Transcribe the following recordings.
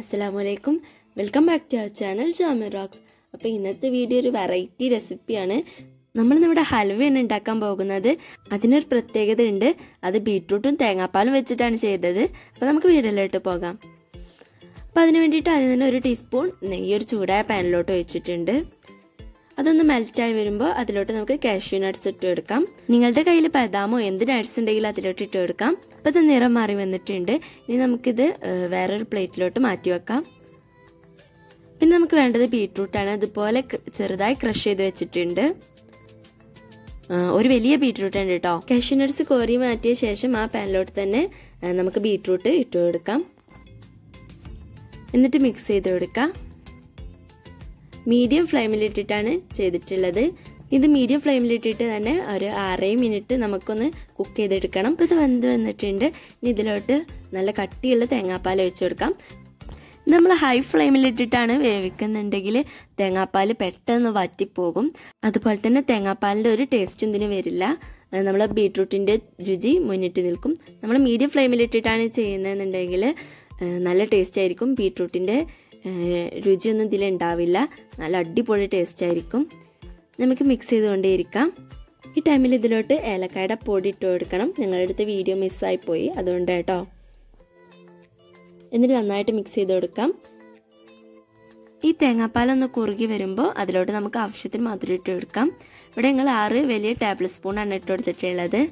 അസ്സലാമു അലൈക്കും welcome back to our channel Jamir rocks അപ്പോൾ ഇന്നത്തെ വീഡിയോ ഒരു വെറൈറ്റി റെസിപ്പിയാണ് നമ്മൾ നമ്മുടെ ഹൽവയാണ് ഉണ്ടാക്കാൻ പോകുന്നത് അതിനൊരു പ്രത്യേകത ഉണ്ട് അത് ബീട്രൂട്ടും തേങ്ങാപ്പാലും വെച്ചിട്ടാണ് ചെയ്തത് അപ്പോൾ നമുക്ക് വീഡിയോയിലോട്ട് പോകാം അപ്പോൾ അതിന് വേണ്ടിയിട്ട് അതിൽ നിന്ന് ഒരു ടീസ്പൂൺ നെയ്യ് ഒരു ചൂടായ പാനിലോട്ട് ഒഴിച്ചിട്ടുണ്ട് അതൊന്ന് മെൽറ്റായി വരുമ്പോൾ അതിലോട്ട് നമുക്ക് കാഷ്യൂ നട്ട്സ് ഇട്ട് കൊടുക്കാം നിങ്ങളുടെ കയ്യിൽ ബദാമോ എന്ത് നട്ട്സ് ഉണ്ടെങ്കിലും അതിലോട്ട് ഇട്ട് കൊടുക്കാം അപ്പോൾ ഇത് നിറം മാറി വന്നിട്ടുണ്ട് ഇനി നമുക്കിത് വേറൊരു പ്ലേറ്റിലോട്ട് മാറ്റി വെക്കാം പിന്നെ നമുക്ക് വേണ്ടത് ബീട്രൂട്ടാണ് അതുപോലെ ചെറുതായി ക്രഷ് ചെയ്ത് വെച്ചിട്ടുണ്ട് ഒരു വലിയ ബീട്രൂട്ട് ഉണ്ട് കേട്ടോ കാഷ്യൂ നട്ട്സ് കോരി മാറ്റിയ ശേഷം ആ പാനിലോട്ട് തന്നെ നമുക്ക് ബീട്രൂട്ട് ഇട്ട് കൊടുക്കാം എന്നിട്ട് മിക്സ് ചെയ്ത് കൊടുക്കാം മീഡിയം ഫ്ലെയിമിലിട്ടിട്ടാണ് ചെയ്തിട്ടുള്ളത് ഇത് മീഡിയം ഫ്ലെയിമിലിട്ടിട്ട് തന്നെ ഒരു ആറേഴ് മിനിറ്റ് നമുക്കൊന്ന് കുക്ക് ചെയ്തെടുക്കണം ഇപ്പോൾ ഇത് വെന്ത് വന്നിട്ടുണ്ട് ഇനി ഇതിലോട്ട് നല്ല കട്ടിയുള്ള തേങ്ങാപ്പാൽ ഒഴിച്ചു കൊടുക്കാം നമ്മൾ ഹൈ ഫ്ലെയിമിലിട്ടിട്ടാണ് വേവിക്കുന്നുണ്ടെങ്കിൽ തേങ്ങാപ്പാൽ പെട്ടെന്ന് വറ്റിപ്പോകും അതുപോലെ തന്നെ തേങ്ങാപ്പാലിൻ്റെ ഒരു ടേസ്റ്റും ഇതിന് വരില്ല നമ്മൾ ബീട്രൂട്ടിൻ്റെ രുചി മുന്നിട്ട് നിൽക്കും നമ്മൾ മീഡിയം ഫ്ലെയിമിലിട്ടിട്ടാണ് ചെയ്യുന്നതെന്നുണ്ടെങ്കിൽ നല്ല ടേസ്റ്റ് ആയിരിക്കും ബീട്രൂട്ടിൻ്റെ രുചിയൊന്നും ഇതിലുണ്ടാവില്ല നല്ല അടിപൊളി ടേസ്റ്റ് ആയിരിക്കും നമുക്ക് മിക്സ് ചെയ്തുകൊണ്ടേയിരിക്കാം ഈ ടൈമിൽ ഇതിലോട്ട് ഏലക്കായുടെ പൊടി ഇട്ട് കൊടുക്കണം ഞങ്ങളുടെ അടുത്ത് വീഡിയോ മിസ്സായി പോയി അതുകൊണ്ട് കേട്ടോ എന്നിട്ട് നന്നായിട്ട് മിക്സ് ചെയ്ത് കൊടുക്കാം ഈ തേങ്ങാപ്പാലൊന്ന് കുറുകി വരുമ്പോൾ അതിലോട്ട് നമുക്ക് ആവശ്യത്തിന് മധുരം ഇട്ട് കൊടുക്കാം ഇവിടെ ഞങ്ങൾ ആറ് വലിയ ടേബിൾ സ്പൂണാണ് ഇട്ട് കൊടുത്തിട്ടുള്ളത്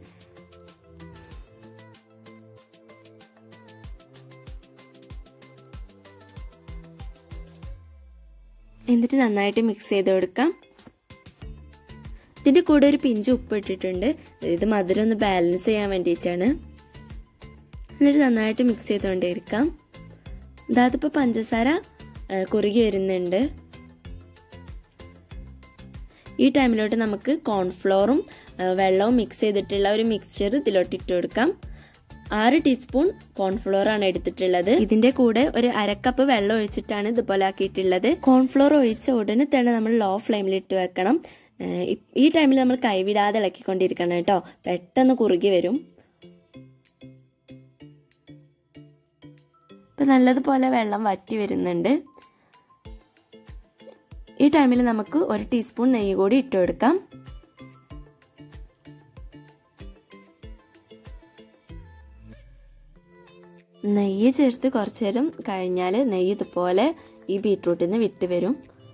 എന്നിട്ട് നന്നായിട്ട് മിക്സ് ചെയ്ത് കൊടുക്കാം ഇതിൻ്റെ കൂടെ ഒരു പിഞ്ച് ഉപ്പ് ഇട്ടിട്ടുണ്ട് ഇത് മധുരം ഒന്ന് ബാലൻസ് ചെയ്യാൻ വേണ്ടിയിട്ടാണ് എന്നിട്ട് നന്നായിട്ട് മിക്സ് ചെയ്തുകൊണ്ടേയിരിക്കാം ഇതാതിപ്പോൾ പഞ്ചസാര കുറുകി വരുന്നുണ്ട് ഈ ടൈമിലോട്ട് നമുക്ക് കോൺഫ്ലോറും വെള്ളവും മിക്സ് ചെയ്തിട്ടുള്ള ഒരു മിക്സ്ചർ ഇതിലോട്ട് ഇട്ട് കൊടുക്കാം ആറ് ടീസ്പൂൺ കോൺഫ്ലോർ ആണ് എടുത്തിട്ടുള്ളത് ഇതിന്റെ കൂടെ ഒരു അരക്കപ്പ് വെള്ളം ഒഴിച്ചിട്ടാണ് ഇതുപോലെ ആക്കിയിട്ടുള്ളത് കോൺഫ്ലോർ ഒഴിച്ച ഉടനെ തന്നെ നമ്മൾ ലോ ഫ്ലെയിമിൽ ഇട്ട് വെക്കണം ഈ ടൈമിൽ നമ്മൾ കൈവിടാതെ ഇളക്കിക്കൊണ്ടിരിക്കണം കേട്ടോ പെട്ടെന്ന് കുറുകി വരും ഇപ്പം നല്ലതുപോലെ വെള്ളം വറ്റി വരുന്നുണ്ട് ഈ ടൈമിൽ നമുക്ക് ഒരു ടീസ്പൂൺ നെയ്യ് കൂടി ഇട്ട് കൊടുക്കാം നെയ്യ് ചേർത്ത് കുറച്ച് നേരം കഴിഞ്ഞാൽ നെയ്യ് ഇതുപോലെ ഈ ബീട്രൂട്ടിൽ നിന്ന് വിട്ട് വരും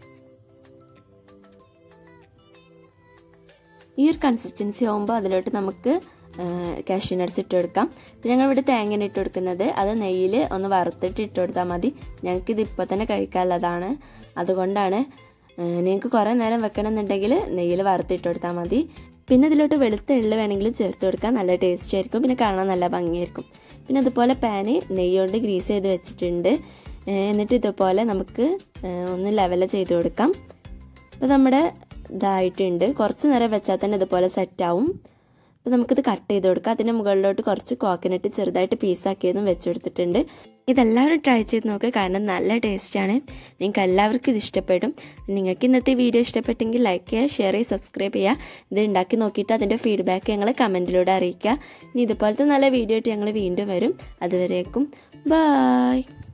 ഈ ഒരു കൺസിസ്റ്റൻസി ആകുമ്പോൾ അതിലോട്ട് നമുക്ക് കാഷ്യൂ നട്ട്സ് ഇട്ട് കൊടുക്കാം പിന്നെ ഞങ്ങൾ ഇവിടെ തേങ്ങ ഇട്ട് കൊടുക്കുന്നത് അത് നെയ്യിൽ ഒന്ന് വറുത്തിട്ട് ഇട്ട് കൊടുത്താൽ മതി ഞങ്ങൾക്ക് ഇത് ഇപ്പോൾ തന്നെ കഴിക്കാനുള്ളതാണ് അതുകൊണ്ടാണ് നിങ്ങൾക്ക് കുറേ നേരം വെക്കണമെന്നുണ്ടെങ്കിൽ നെയ്യിൽ വറുത്തിട്ട് കൊടുത്താൽ മതി പിന്നെ ഇതിലോട്ട് വെളുത്ത എള്ള് വേണമെങ്കിലും ചേർത്ത് കൊടുക്കാൻ നല്ല ടേസ്റ്റ് ആയിരിക്കും പിന്നെ കാണാൻ നല്ല ഭംഗിയായിരിക്കും പിന്നെ അതുപോലെ പാന് നെയ്യ് കൊണ്ട് ഗ്രീസ് ചെയ്ത് വെച്ചിട്ടുണ്ട് എന്നിട്ട് ഇതുപോലെ നമുക്ക് ഒന്ന് ലെവൽ ചെയ്ത് കൊടുക്കാം അപ്പോൾ നമ്മുടെ ഇതായിട്ടുണ്ട് കുറച്ച് നേരം വെച്ചാൽ തന്നെ ഇതുപോലെ സെറ്റാവും അപ്പോൾ നമുക്കിത് കട്ട് ചെയ്ത് കൊടുക്കാം അതിൻ്റെ മുകളിലോട്ട് കുറച്ച് കോക്കനട്ട് ചെറുതായിട്ട് പീസാക്കിയതും വെച്ചെടുത്തിട്ടുണ്ട് ഇതെല്ലാവരും ട്രൈ ചെയ്ത് നോക്കുക കാരണം നല്ല ടേസ്റ്റാണ് നിങ്ങൾക്ക് എല്ലാവർക്കും ഇത് ഇഷ്ടപ്പെടും നിങ്ങൾക്ക് ഇന്നത്തെ വീഡിയോ ഇഷ്ടപ്പെട്ടെങ്കിൽ ലൈക്ക് ചെയ്യുക ഷെയർ ചെയ്യുക സബ്സ്ക്രൈബ് ചെയ്യുക ഇത് ഉണ്ടാക്കി നോക്കിയിട്ട് അതിൻ്റെ ഫീഡ്ബാക്ക് ഞങ്ങൾ കമൻറ്റിലൂടെ അറിയിക്കുക ഇനി ഇതുപോലത്തെ നല്ല വീഡിയോ ആയിട്ട് ഞങ്ങൾ വീണ്ടും വരും അതുവരേക്കും ബായ്